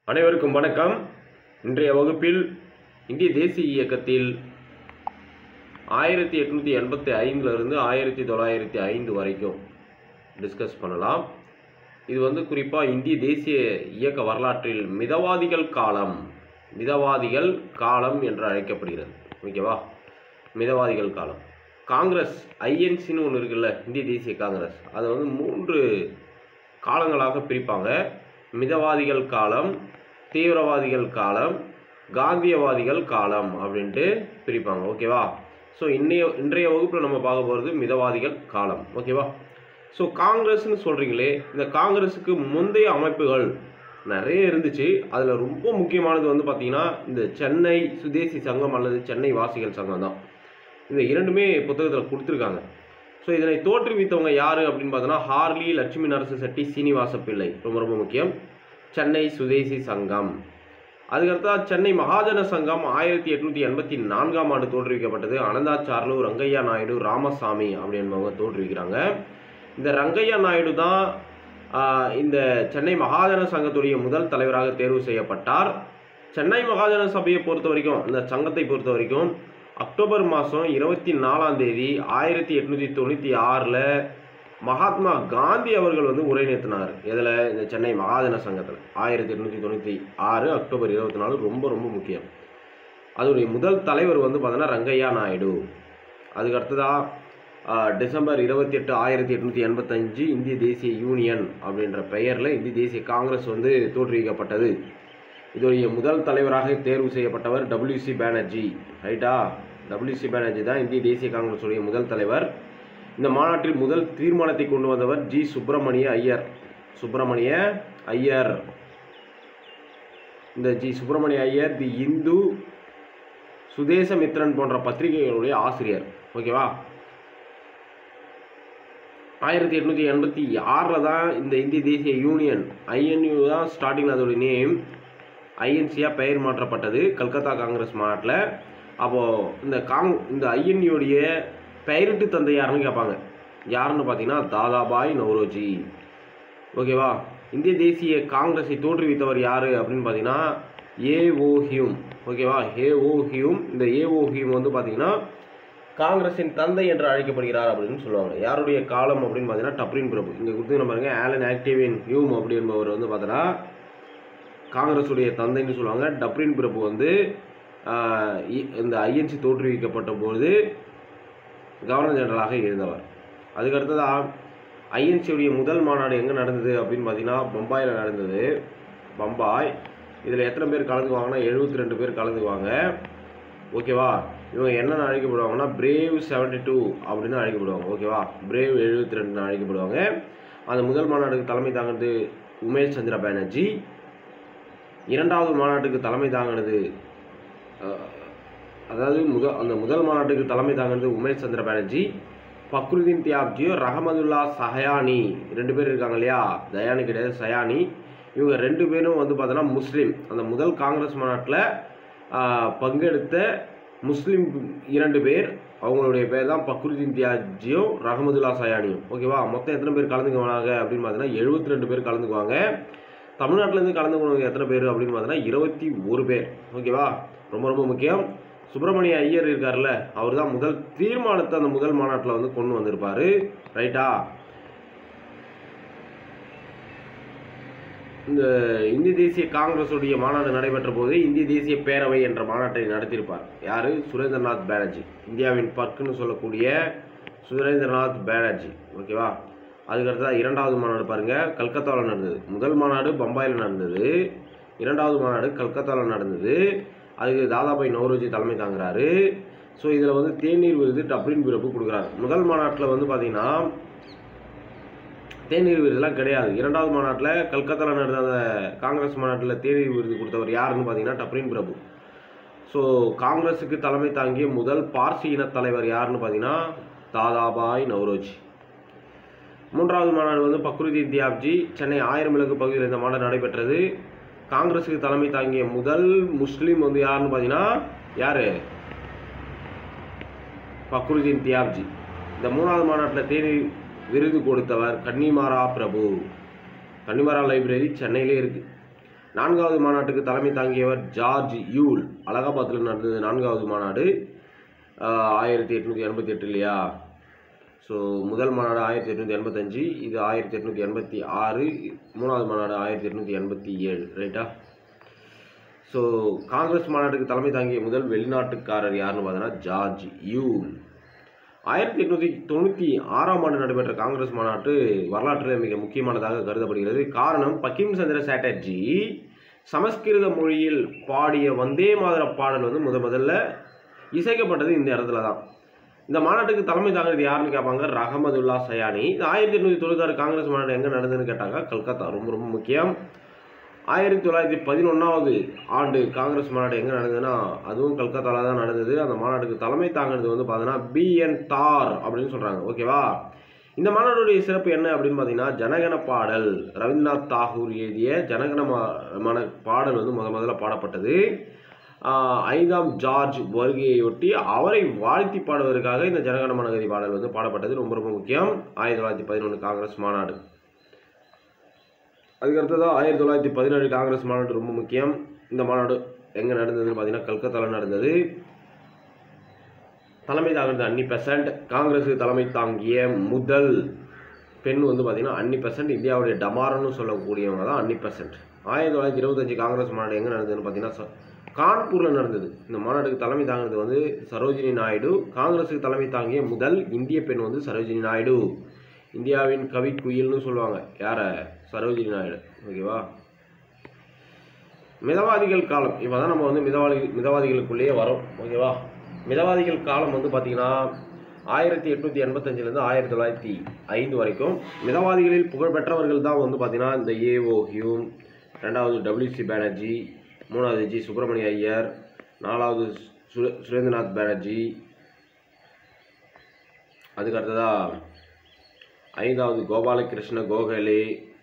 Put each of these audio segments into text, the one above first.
அனைவருக்கும் வணக்கம் இன்றைய வகுப்பில் இந்திய தேசிய இயக்கத்தில் ஆயிரத்தி எட்நூற்றி எண்பத்தி ஐந்துலேருந்து ஆயிரத்தி தொள்ளாயிரத்தி ஐந்து வரைக்கும் டிஸ்கஸ் பண்ணலாம் இது வந்து குறிப்பாக இந்திய தேசிய இயக்க வரலாற்றில் மிதவாதிகள் காலம் மிதவாதிகள் காலம் என்று அழைக்கப்படுகிறது ஓகேவா மிதவாதிகள் காலம் காங்கிரஸ் ஐஎன்சின்னு ஒன்று இருக்குல்ல இந்திய தேசிய காங்கிரஸ் அதை வந்து மூன்று காலங்களாக பிரிப்பாங்க மிதவாதிகள் காலம் தீவிரவாதிகள் காலம் காந்தியவாதிகள் காலம் அப்படின்ட்டு பிரிப்பாங்க ஓகேவா ஸோ இன்னைய இன்றைய வகுப்பில் நம்ம பார்க்க போகிறது மிதவாதிகள் காலம் ஓகேவா ஸோ காங்கிரஸ்னு சொல்கிறீங்களே இந்த காங்கிரஸுக்கு முந்தைய அமைப்புகள் நிறைய இருந்துச்சு அதில் ரொம்ப முக்கியமானது வந்து பார்த்திங்கன்னா இந்த சென்னை சுதேசி சங்கம் அல்லது சென்னை வாசிகள் சங்கம் தான் இந்த இரண்டுமே புத்தகத்தில் கொடுத்துருக்காங்க ஸோ இதனை தோற்றுவித்தவங்க யார் அப்படின்னு பார்த்தோன்னா ஹார்லி லட்சுமி நரசு செட்டி சீனிவாச பிள்ளை ரொம்ப ரொம்ப முக்கியம் சென்னை சுதேசி சங்கம் அதுக்கடுத்தா சென்னை மகாஜன சங்கம் ஆயிரத்தி எட்நூற்றி எண்பத்தி நான்காம் ஆண்டு தோற்றுவிக்கப்பட்டது அனந்தாச்சார்லு ரங்கையா நாயுடு ராமசாமி அப்படின்றவங்க தோற்றுவிக்கிறாங்க இந்த ரங்கையா நாயுடு தான் ஆஹ், இந்த சென்னை மகாஜன சங்கத்துடைய முதல் தலைவராக தேர்வு செய்யப்பட்டார் சென்னை மகாஜன சபையை பொறுத்த வரைக்கும் இந்த சங்கத்தை பொறுத்த வரைக்கும் அக்டோபர் மாதம் இருபத்தி நாலாம் தேதி ஆயிரத்தி எட்நூற்றி தொண்ணூற்றி ஆறில் மகாத்மா காந்தி அவர்கள் வந்து உரை நிறுத்தினார் இதில் இந்த சென்னை மகாஜன சங்கத்தில் ஆயிரத்தி எட்நூற்றி தொண்ணூற்றி ஆறு அக்டோபர் இருபத்தி நாலு ரொம்ப ரொம்ப முக்கியம் அதோடைய முதல் தலைவர் வந்து பார்த்தோன்னா ரங்கையா நாயுடு அதுக்கு அடுத்ததா ஆஹ், டிசம்பர் இருபத்தி எட்டு ஆயிரத்தி எட்நூற்றி எண்பத்தஞ்சு இந்திய தேசிய யூனியன் அப்படின்ற பெயரில் இந்திய தேசிய காங்கிரஸ் வந்து தோற்றுவிக்கப்பட்டது இதோடைய முதல் தலைவராக தேர்வு செய்யப்பட்டவர் டபிள்யூசி பானர்ஜி ரைட்டா டபிள்யூசி பானர்ஜி தான் இந்திய தேசிய காங்கிரஸுடைய முதல் தலைவர் இந்த மாநாட்டில் முதல் தீர்மானத்தை கொண்டு வந்தவர் ஜி சுப்பிரமணிய ஐயர் சுப்பிரமணிய ஐயர் இந்த ஜி சுப்பிரமணிய ஐயர் தி இந்து சுதேசமித்ரன் போன்ற பத்திரிகைகளுடைய ஆசிரியர் ஓகேவா ஆயிரத்தி எட்நூற்றி எண்பத்தி ஆறில் தான் இந்த இந்திய தேசிய யூனியன் ஐஎன்யூ தான் ஸ்டார்டிங்கில் அதோட நேம் ஐஎன்சியாக பெயர் மாற்றப்பட்டது கல்கத்தா காங்கிரஸ் மாநாட்டில் அப்போது இந்த காங் இந்த ஐஎன்யூடைய பெயரிட்டு தந்தை யாருன்னு கேட்பாங்க யாருன்னு பார்த்தீங்கன்னா தாதாபாய் நவ்ரோஜி ஓகேவா இந்திய தேசிய காங்கிரஸை தோற்றுவித்தவர் யார் அப்படின்னு பார்த்தீங்கன்னா ஏஓ ஹியூம் ஓகேவா ஏஓ ஹியூம் இந்த ஏஓ ஹியூம் வந்து பார்த்தீங்கன்னா காங்கிரஸின் தந்தை என்று அழைக்கப்படுகிறார் அப்படின்னு சொல்லுவாங்க யாருடைய காலம் அப்படின்னு பார்த்தீங்கன்னா டப்ரின் பிரபு இங்கே கொடுத்து பாருங்க ஆலன் ஆக்டிவின் ஹியூம் அப்படி என்பவர் வந்து பார்த்தோன்னா காங்கிரஸுடைய தந்தைன்னு சொல்லுவாங்க டப்ரின் பிரபு வந்து ஆஹ், இ- இந்த ஐஎன்சி தோற்றுவிக்கப்பட்ட போது கவர்னர் ஜெனரலாக இருந்தவர் அதுக்கடுத்ததா ஐஎன்சியுடைய முதல் மாநாடு எங்கே நடந்தது அப்படின்னு பார்த்தீங்கன்னா பம்பாயில் நடந்தது பம்பாய் இதில் எத்தனை பேர் கலந்துக்குவாங்கன்னா எழுபத்தி ரெண்டு பேர் கலந்துக்குவாங்க ஓகேவா இவங்க என்னென்ன அழைக்கப்படுவாங்கன்னா பிரேவ் செவன்டி டூ அப்படின்னு அழைக்கப்படுவாங்க ஓகேவா பிரேவ் எழுபத்தி ரெண்டுன்னு அழைக்கப்படுவாங்க அந்த முதல் மாநாட்டுக்கு தலைமை தாங்கினது உமேஷ் சந்திர பானர்ஜி இரண்டாவது மாநாட்டுக்கு தலைமை தாங்கினது அஹ், அதாவது முத அந்த முதல் மாநாட்டுக்கு தலைமை தாங்கினது உமேஷ் சந்திர பானர்ஜி ஃபக்ருதீன் தியாப்ஜியோ ரஹமதுல்லா சஹயானி ரெண்டு பேர் இருக்காங்க இல்லையா தயானி கிடையாது சயானி இவங்க ரெண்டு பேரும் வந்து பார்த்தோன்னா முஸ்லீம் அந்த முதல் காங்கிரஸ் மாநாட்டில் பங்கெடுத்த முஸ்லீம் இரண்டு பேர் அவங்களுடைய பேர் தான் பக்ருதீன் தியாஜியும் ரஹமதுல்லா சயானியும் ஓகேவா மொத்தம் எத்தனை பேர் கலந்துக்குவாங்க அப்படின்னு பார்த்தீங்கன்னா எழுபத்தி ரெண்டு பேர் கலந்துக்குவாங்க தமிழ்நாட்டிலேருந்து கலந்துக்கணும் எத்தனை பேர் அப்படின்னு பார்த்தீங்கன்னா இருபத்தி ஒரு பேர் ஓகேவா ரொம்ப ரொம்ப முக்கியம் சுப்பிரமணிய ஐயர் இருக்கார்ல அவர் தான் முதல் தீர்மானத்தை அந்த முதல் மாநாட்டில் வந்து கொண்டு வந்திருப்பாரு ரைட்டா இந்த இந்திய தேசிய காங்கிரஸுடைய மாநாடு நடைபெற்ற போது இந்திய தேசிய பேரவை என்ற மாநாட்டை நடத்தியிருப்பார் யாரு சுரேந்திரநாத் பானர்ஜி இந்தியாவின் பர்க்குன்னு சொல்லக்கூடிய சுரேந்திரநாத் பானர்ஜி ஓகேவா அதுக்கடுத்தா இரண்டாவது மாநாடு பாருங்க கல்கத்தாவில் நடந்தது முதல் மாநாடு பம்பாயில் நடந்தது இரண்டாவது மாநாடு கல்கத்தாவில் நடந்தது அதுக்கு தாதாபாய் நவ்ரோஜி தலைமை தாங்குறாரு ஸோ இதில் வந்து தேநீர் விருது டப்ளின் பிரபு கொடுக்குறாரு முதல் மாநாட்டில் வந்து பார்த்தீங்கன்னா தேநீர் விருதுலாம் கிடையாது இரண்டாவது மாநாட்டில் கல்கத்தாவில் நடந்த அந்த காங்கிரஸ் மாநாட்டில் தேநீர் விருது கொடுத்தவர் யாருன்னு பார்த்தீங்கன்னா டப்ரின் பிரபு ஸோ காங்கிரஸுக்கு தலைமை தாங்கிய முதல் பார்சி இனத் தலைவர் யாருன்னு பார்த்தீங்கன்னா தாதாபாய் நவ்ரோஜி மூன்றாவது மாநாடு வந்து பக்ருதீன் தியாப்ஜி சென்னை ஆயிரம் விளக்கு பகுதியில் இந்த மாநாடு நடைபெற்றது காங்கிரஸுக்கு தலைமை தாங்கிய முதல் முஸ்லீம் வந்து யாருன்னு பார்த்தீங்கன்னா யாரு பக்ருதீன் தியாப்ஜி இந்த மூணாவது மாநாட்டில் தேநீர் விருது கொடுத்தவர் கன்னிமாரா பிரபு கன்னிமாரா லைப்ரரி சென்னையிலே இருக்கு நான்காவது மாநாட்டுக்கு தலைமை தாங்கியவர் ஜார்ஜ் யூல் அலகாபாத்தில் நடந்தது நான்காவது மாநாடு ஆஹ் ஆயிரத்தி எட்நூற்றி எண்பத்தி எட்டு இல்லையா ஸோ முதல் மாநாடு ஆயிரத்தி எட்நூற்றி எண்பத்தஞ்சு இது ஆயிரத்தி எட்நூற்றி எண்பத்தி ஆறு மூணாவது மாநாடு ஆயிரத்தி எட்நூற்றி எண்பத்தி ஏழு ரைட்டா ஸோ காங்கிரஸ் மாநாட்டுக்கு தலைமை தாங்கிய முதல் வெளிநாட்டுக்காரர் யாருன்னு பார்த்தீங்கன்னா ஜார்ஜ் யூல் ஆயிரத்தி எட்நூற்றி தொண்ணூற்றி ஆறாம் ஆண்டு நடைபெற்ற காங்கிரஸ் மாநாட்டு வரலாற்றில் மிக முக்கியமானதாக கருதப்படுகிறது காரணம் பக்கிம் சந்திர சாட்டர்ஜி சமஸ்கிருத மொழியில் பாடிய வந்தே மாதர பாடல் வந்து முத முதல்ல இசைக்கப்பட்டது இந்த இடத்துல தான் இந்த மாநாட்டுக்கு தலைமை தாங்கிறது யாருன்னு கேட்பாங்க ரஹமதுல்லா சயானி இது ஆயிரத்தி எட்நூற்றி தொண்ணூத்தாறு காங்கிரஸ் மாநாடு எங்கே நடந்ததுன்னு கேட்டாங்க கல்கத்தா ரொம்ப ரொம்ப முக்கியம் ஆயிரத்தி தொள்ளாயிரத்தி பதினொன்றாவது ஆண்டு காங்கிரஸ் மாநாடு எங்கே நடந்ததுன்னா அதுவும் கல்கத்தாவில் தான் நடந்தது அந்த மாநாட்டுக்கு தலைமை தாங்கிறது வந்து பார்த்தீங்கன்னா பிஎன் தார் அப்படின்னு சொல்கிறாங்க ஓகேவா இந்த மாநாடுடைய சிறப்பு என்ன அப்படின்னு பார்த்தீங்கன்னா ஜனகண பாடல் ரவீந்திரநாத் தாகூர் எழுதிய ஜனகண மா- மன பாடல் வந்து முத முதல்ல பாடப்பட்டது ஆஹ் ஐந்தாம் ஜார்ஜ் வருகையொட்டி அவரை வாழ்த்தி பாடுவதற்காக இந்த ஜனகண மனகதி பாடல் வந்து பாடப்பட்டது ரொம்ப ரொம்ப முக்கியம் ஆயிரத்தி தொள்ளாயிரத்தி பதினொன்று காங்கிரஸ் மாநாடு அதுக்கு அடுத்ததாக ஆயிரத்தி தொள்ளாயிரத்தி பதினேழு காங்கிரஸ் மாநாடு ரொம்ப முக்கியம் இந்த மாநாடு எங்கே நடந்ததுன்னு பார்த்தீங்கன்னா கல்கத்தாவில் நடந்தது தலைமை தாங்கினது அன்னி பெசன்ட் காங்கிரஸுக்கு தலைமை தாங்கிய முதல் பெண் வந்து பார்த்தீங்கன்னா அன்னி பெசன்ட் இந்தியாவுடைய டமாரன்னு சொல்லக்கூடியவங்க தான் அன்னி பெசன்ட் ஆயிரத்தி தொள்ளாயிரத்தி இருபத்தஞ்சு காங்கிரஸ் மாநாடு எங்கே நடந்ததுன்னு பார்த்தீங்கன்னா ச- கான்பூரில் நடந்தது இந்த மாநாட்டுக்கு தலைமை தாங்கினது வந்து சரோஜினி நாயுடு காங்கிரஸுக்கு தலைமை தாங்கிய முதல் இந்திய பெண் வந்து சரோஜினி நாயுடு இந்தியாவின் கவி குயில்னு சொல்லுவாங்க யாரை சரோஜினி நாயுடு ஓகேவா மிதவாதிகள் காலம் இப்போ தான் நம்ம வந்து மிதவாதி மிதவாதிகளுக்குள்ளேயே வரோம் ஓகேவா மிதவாதிகள் காலம் வந்து பார்த்திங்கன்னா ஆயிரத்தி எட்நூற்றி எண்பத்தஞ்சிலேருந்து ஆயிரத்தி தொள்ளாயிரத்தி ஐந்து வரைக்கும் மிதவாதிகளில் புகழ்பெற்றவர்கள் தான் வந்து பார்த்திங்கன்னா இந்த ஏஓ ஹியூம் ரெண்டாவது டபிள்யூசி பானர்ஜி மூணாவது ஜி சுப்பிரமணிய ஐயர் நாலாவது சுர சுரேந்திரநாத் பானர்ஜி அதுக்கு அடுத்ததா ஐந்தாவது கோபாலகிருஷ்ண கோகலே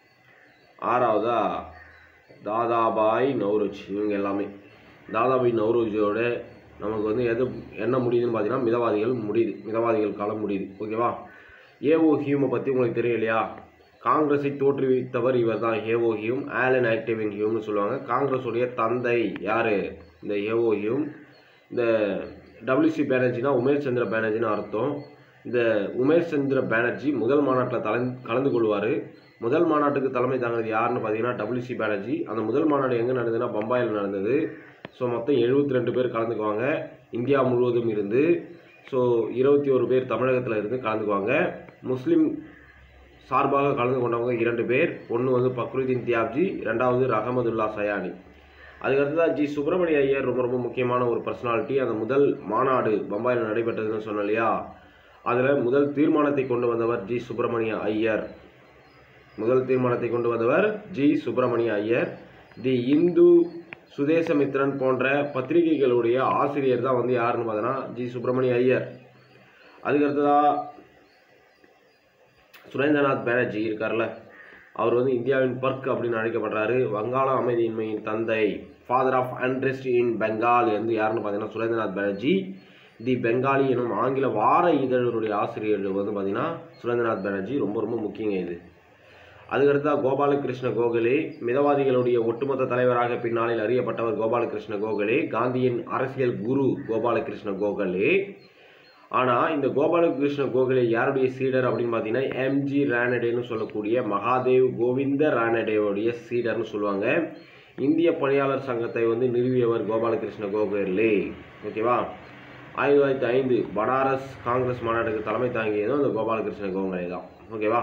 ஆறாவதா தாதாபாய் நவ்ரோஜ் இவங்க எல்லாமே தாதாபாய் நவ்ரோஜோட நமக்கு வந்து எது என்ன முடியுதுன்னு பார்த்தீங்கன்னா மிதவாதிகள் முடியுது மிதவாதிகள் காலம் முடியுது ஓகேவா ஏஓ ஹியூமை பற்றி உங்களுக்கு தெரியும் இல்லையா காங்கிரஸை தோற்றுவித்தவர் இவர் தான் ஏஓ ஹியூம் ஆலன் ஆக்டிவிங் ஹியூம்னு சொல்லுவாங்க காங்கிரஸுடைய தந்தை யார் இந்த ஏஓ ஹியூம் இந்த டபிள்யூசி பானர்ஜினா உமேஷ் சந்திர பானர்ஜின்னு அர்த்தம் இந்த உமேஷ் சந்திர பானர்ஜி முதல் மாநாட்டில் தலை கலந்து கொள்வார் முதல் மாநாட்டுக்கு தலைமை தாங்கினது யாருன்னு பார்த்தீங்கன்னா டபிள்யூசி பானர்ஜி அந்த முதல் மாநாடு எங்கே நடந்ததுன்னா பம்பாயில் நடந்தது ஸோ மொத்தம் எழுபத்தி ரெண்டு பேர் கலந்துக்குவாங்க இந்தியா முழுவதும் இருந்து ஸோ இருபத்தி ஒரு பேர் தமிழகத்தில் இருந்து கலந்துக்குவாங்க முஸ்லீம் சார்பாக கலந்து கொண்டவங்க இரண்டு பேர் ஒன்று வந்து பக்ருதீன் தியாப்ஜி ரெண்டாவது ரஹமதுல்லா சயானி அதுக்கடுத்ததாக ஜி சுப்பிரமணிய ஐயர் ரொம்ப ரொம்ப முக்கியமான ஒரு பர்சனாலிட்டி அந்த முதல் மாநாடு பம்பாயில் நடைபெற்றதுன்னு சொன்னோம் இல்லையா அதில் முதல் தீர்மானத்தை கொண்டு வந்தவர் ஜி சுப்பிரமணிய ஐயர் முதல் தீர்மானத்தை கொண்டு வந்தவர் ஜி சுப்பிரமணிய ஐயர் தி இந்து சுதேசமித்ரன் போன்ற பத்திரிகைகளுடைய ஆசிரியர் தான் வந்து யாருன்னு பார்த்தோன்னா ஜி சுப்பிரமணிய ஐயர் அதுக்கடுத்ததா சுரேந்திரநாத் பானர்ஜி இருக்கார்ல அவர் வந்து இந்தியாவின் பர்க் அப்படின்னு அழைக்கப்படுறாரு வங்காள அமைதியின்மையின் தந்தை father of unrest in Bengal வந்து யாருன்னு பார்த்தீங்கன்னா சுரேந்திரநாத் பானர்ஜி தி பெங்காலி எனும் ஆங்கில வார இதழுடைய ஆசிரியர் வந்து பார்த்தீங்கன்னா சுரேந்திரநாத் பானர்ஜி ரொம்ப ரொம்ப முக்கியங்க இது அதுக்கடுத்தா கோபாலகிருஷ்ண கோகலே மிதவாதிகளுடைய ஒட்டுமொத்த தலைவராக பின்னாளில் அறியப்பட்டவர் கோபாலகிருஷ்ண கோகலே காந்தியின் அரசியல் குரு கோபாலகிருஷ்ண கோகலே ஆனால் இந்த கோபாலகிருஷ்ண கோகலே யாருடைய சீடர் அப்படின்னு பார்த்தீங்கன்னா எம்ஜி ரானடேன்னு சொல்லக்கூடிய மகாதேவ் கோவிந்த ரானடேவுடைய சீடர்னு சொல்லுவாங்க இந்திய பணியாளர் சங்கத்தை வந்து நிறுவியவர் கோபாலகிருஷ்ண கோகலே ஓகேவா ஆயிரத்தி தொள்ளாயிரத்தி ஐந்து பனாரஸ் காங்கிரஸ் மாநாட்டுக்கு தலைமை தாங்கியதும் இந்த கோபாலகிருஷ்ண கோகலே தான் ஓகேவா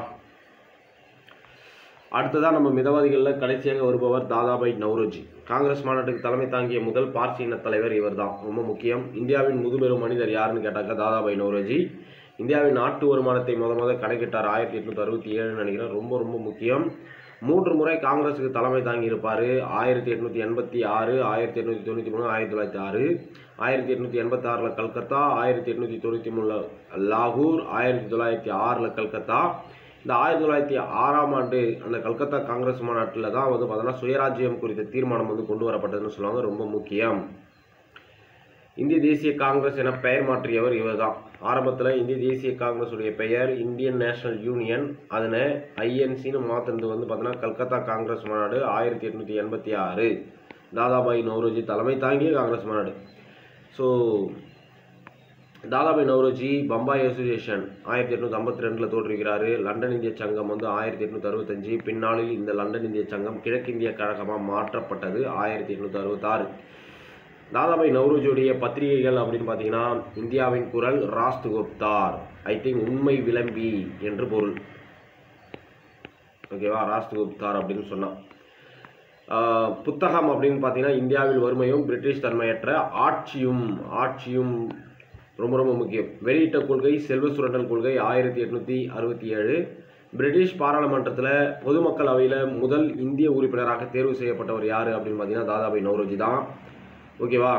அடுத்ததாக நம்ம மிதவாதிகளில் கடைசியாக வருபவர் தாதாபாய் நவ்ரோஜி காங்கிரஸ் மாநாட்டுக்கு தலைமை தாங்கிய முதல் பார்சி இன தலைவர் இவர் தான் ரொம்ப முக்கியம் இந்தியாவின் முதுபெரும் மனிதர் யாருன்னு கேட்டாக்க தாதாபாய் நவ்ரோஜி இந்தியாவின் நாட்டு வருமானத்தை முத முத கணக்கிட்டார் ஆயிரத்தி எட்நூற்றி அறுபத்தி ஏழுன்னு நினைக்கிறேன் ரொம்ப ரொம்ப முக்கியம் மூன்று முறை காங்கிரஸுக்கு தலைமை தாங்கி இருப்பார் ஆயிரத்தி எட்நூற்றி எண்பத்தி ஆறு ஆயிரத்தி எட்நூற்றி தொண்ணூற்றி மூணு ஆயிரத்தி தொள்ளாயிரத்தி ஆறு ஆயிரத்தி எட்நூற்றி எண்பத்தி ஆறில் கல்கத்தா ஆயிரத்தி எட்நூற்றி தொண்ணூற்றி மூணில் லாகூர் ஆயிரத்தி தொள்ளாயிரத்தி ஆறில் கல்கத்தா இந்த ஆயிரத்தி தொள்ளாயிரத்தி ஆறாம் ஆண்டு அந்த கல்கத்தா காங்கிரஸ் மாநாட்டில் தான் வந்து பார்த்தோன்னா சுயராஜ்யம் குறித்த தீர்மானம் வந்து கொண்டு வரப்பட்டதுன்னு சொல்லுவாங்க ரொம்ப முக்கியம் இந்திய தேசிய காங்கிரஸ் என பெயர் மாற்றியவர் இவர்தான் ஆரம்பத்தில் இந்திய தேசிய காங்கிரஸுடைய பெயர் இந்தியன் நேஷனல் யூனியன் அதனை ஐஎன்சின்னு மாற்றினது வந்து பார்த்தீங்கன்னா கல்கத்தா காங்கிரஸ் மாநாடு ஆயிரத்தி எட்நூற்றி எண்பத்தி ஆறு தாதாபாய் நவ்ரோஜி தலைமை தாங்கிய காங்கிரஸ் மாநாடு ஸோ தாதாபாய் நவ்ரோஜி பம்பாய் அசோசியேஷன் ஆயிரத்தி எட்நூற்றி ஐம்பத்தி ரெண்டில் தோற்றுவிக்கிறாரு லண்டன் இந்திய சங்கம் வந்து ஆயிரத்தி எட்நூற்றி அறுபத்தஞ்சு பின்னாளில் இந்த லண்டன் இந்திய சங்கம் கிழக்கிந்திய கழகமாக மாற்றப்பட்டது ஆயிரத்தி எட்நூற்றி அறுபத்தாறு தாதாபாய் நவ்ரோஜியுடைய பத்திரிகைகள் அப்படின்னு பார்த்தீங்கன்னா இந்தியாவின் குரல் ராஸ்து குப்தார் ஐ திங்க் உண்மை விளம்பி என்று பொருள் ஓகேவா ராஸ்து குப்தார் அப்படின்னு சொன்னான் ஆஹ் புத்தகம் அப்படின்னு பார்த்தீங்கன்னா இந்தியாவில் வறுமையும் பிரிட்டிஷ் தன்மையற்ற ஆட்சியும் ஆட்சியும் ரொம்ப ரொம்ப முக்கியம் வெளியிட்ட கொள்கை செல்வ சுரண்டல் கொள்கை ஆயிரத்தி எட்நூற்றி அறுபத்தி ஏழு பிரிட்டிஷ் பாராளுமன்றத்தில் பொதுமக்கள் அவையில் முதல் இந்திய உறுப்பினராக தேர்வு செய்யப்பட்டவர் யார் அப்படின்னு பார்த்தீங்கன்னா தாதாபாய் நவ்ரோஜி தான் ஓகேவா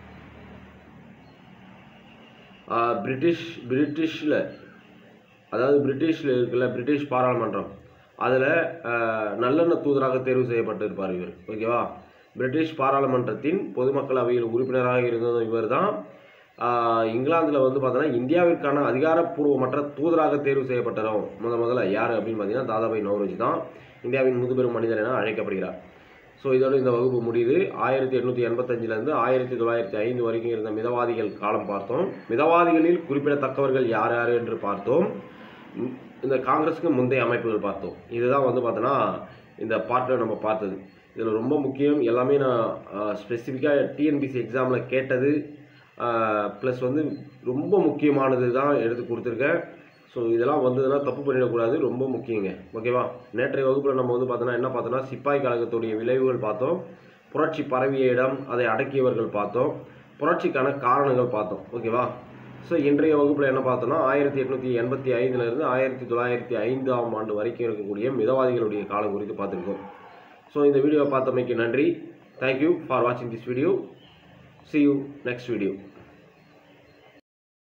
ஆஹ் பிரிட்டிஷ் பிரிட்டிஷில் அதாவது பிரிட்டிஷில் இருக்குல்ல பிரிட்டிஷ் பாராளுமன்றம் அதில் நல்லெண்ண தூதராக தேர்வு செய்யப்பட்டிருப்பார் இவர் ஓகேவா பிரிட்டிஷ் பாராளுமன்றத்தின் பொதுமக்கள் அவையில் உறுப்பினராக இருந்ததும் இவர் தான் இங்கிலாந்தில் வந்து பார்த்தோன்னா இந்தியாவிற்கான அதிகாரப்பூர்வமற்ற தூதராக தேர்வு செய்யப்பட்டதும் முத முதல்ல யார் அப்படின்னு பார்த்தீங்கன்னா தாதாபாய் நவ்ரோஜி தான் இந்தியாவின் முதுபெரும் மனிதர் என அழைக்கப்படுகிறார் ஸோ இதோட இந்த வகுப்பு முடியுது ஆயிரத்தி எட்நூற்றி எண்பத்தஞ்சிலேருந்து ஆயிரத்தி தொள்ளாயிரத்தி ஐந்து வரைக்கும் இருந்த மிதவாதிகள் காலம் பார்த்தோம் மிதவாதிகளில் குறிப்பிடத்தக்கவர்கள் யார் யார் என்று பார்த்தோம் இந்த- இந்த காங்கிரஸுக்கு முந்தைய அமைப்புகள் பார்த்தோம் இதுதான் வந்து பார்த்தோன்னா இந்த பார்ட்டில் நம்ம பார்த்தது இதில் ரொம்ப முக்கியம் எல்லாமே நான் ஸ்பெசிஃபிக்காக டிஎன்பிசி எக்ஸாமில் கேட்டது ப்ளஸ் வந்து ரொம்ப முக்கியமானது தான் எடுத்து கொடுத்துருக்கேன் ஸோ இதெல்லாம் வந்ததுன்னா தப்பு பண்ணிடக்கூடாது ரொம்ப முக்கியங்க ஓகேவா நேற்றைய வகுப்பில் நம்ம வந்து பார்த்தோன்னா என்ன பார்த்தோன்னா சிப்பாய் கழகத்துடைய விளைவுகள் பார்த்தோம் புரட்சி பரவிய இடம் அதை அடக்கியவர்கள் பார்த்தோம் புரட்சிக்கான காரணங்கள் பார்த்தோம் ஓகேவா ஸோ இன்றைய வகுப்பில் என்ன பார்த்தோன்னா ஆயிரத்தி எட்நூற்றி எண்பத்தி ஐந்துலேருந்து ஆயிரத்தி தொள்ளாயிரத்தி ஐந்தாம் ஆண்டு வரைக்கும் இருக்கக்கூடிய மிதவாதிகளுடைய காலம் குறித்து பார்த்துருக்கோம் ஸோ இந்த வீடியோவை பார்த்தமைக்கு நன்றி தேங்க்யூ ஃபார் வாட்சிங் this video see you next video